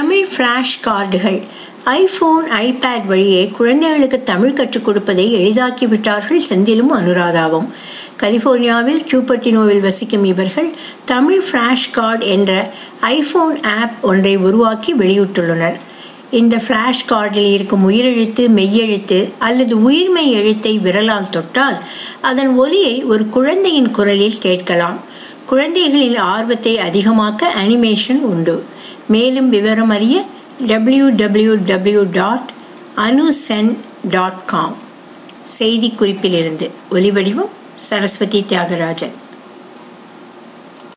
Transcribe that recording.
Tamil flash கார்டுகள் iPhone iPad வழியே குழந்தைகளுக்கு தமிழ் கற்றுக் கொடுப்பதை எளிதாக்கி விட்டார்கள் செந்திலும் அனுராதாவும் கலிபோர்னியாவில் கியூபர்டினோவில் வசிக்கும் இவர்கள் தமிழ் ஃப்ளாஷ் கார்டு என்ற ஐபோன் ஆப் ஒன்றை உருவாக்கி வெளியிட்டுள்ளனர் இந்த ஃப்ளாஷ் கார்டில் இருக்கும் உயிரெழுத்து மெய்யெழுத்து அல்லது உயிர்மெய் எழுத்தை விரலால் தொட்டால் அதன் ஒலியை ஒரு குழந்தையின் குரலில் கேட்கலாம் குழந்தைகளில் ஆர்வத்தை அதிகமாக்க அனிமேஷன் உண்டு மேலும் விவரம் அறிய டபிள்யூ டபிள்யூ டபிள்யூ டாட் அனுசென் டாட் காம் செய்திக்குறிப்பிலிருந்து ஒலிவடிவம் சரஸ்வதி தியாகராஜன்